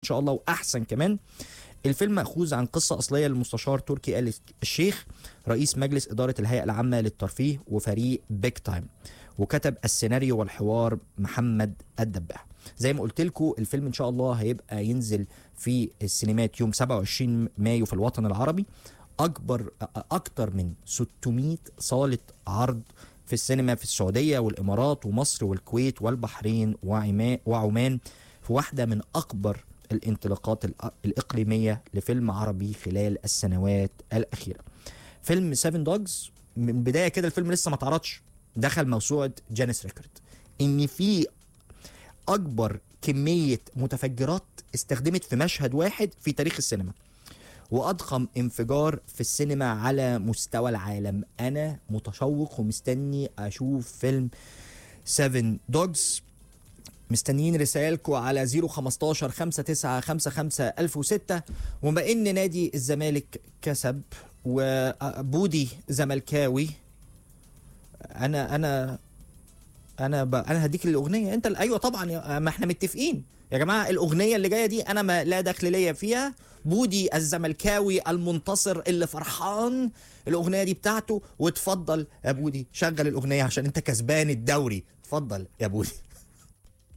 شاء الله واحسن كمان الفيلم مأخوذ عن قصة أصلية للمستشار تركي آل الشيخ رئيس مجلس إدارة الهيئة العامة للترفيه وفريق بيك تايم وكتب السيناريو والحوار محمد الدباح زي ما قلت لكم الفيلم ان شاء الله هيبقى ينزل في السينمات يوم 27 مايو في الوطن العربي اكبر اكتر من 600 صاله عرض في السينما في السعوديه والامارات ومصر والكويت والبحرين وعما- وعمان في واحده من اكبر الانطلاقات الأ- الاقليميه لفيلم عربي خلال السنوات الاخيره. فيلم 7 دوجز من بدايه كده الفيلم لسه ما اتعرضش دخل موسوعه جانيس ريكورد ان في اكبر كميه متفجرات استخدمت في مشهد واحد في تاريخ السينما واضخم انفجار في السينما على مستوى العالم انا متشوق ومستني اشوف فيلم 7 دوجز مستنيين رسائلكم على 015 59 55 1006 وبما ان نادي الزمالك كسب وبودي زملكاوي انا انا انا ب... انا هديك الاغنيه انت ال- ايوه طبعا يا... ما احنا متفقين يا جماعه الاغنيه اللي جايه دي انا ما لا دخل ليا فيها بودي الزملكاوي المنتصر اللي فرحان الاغنيه دي بتاعته واتفضل يا بودي شغل الاغنيه عشان انت كسبان الدوري اتفضل يا بودي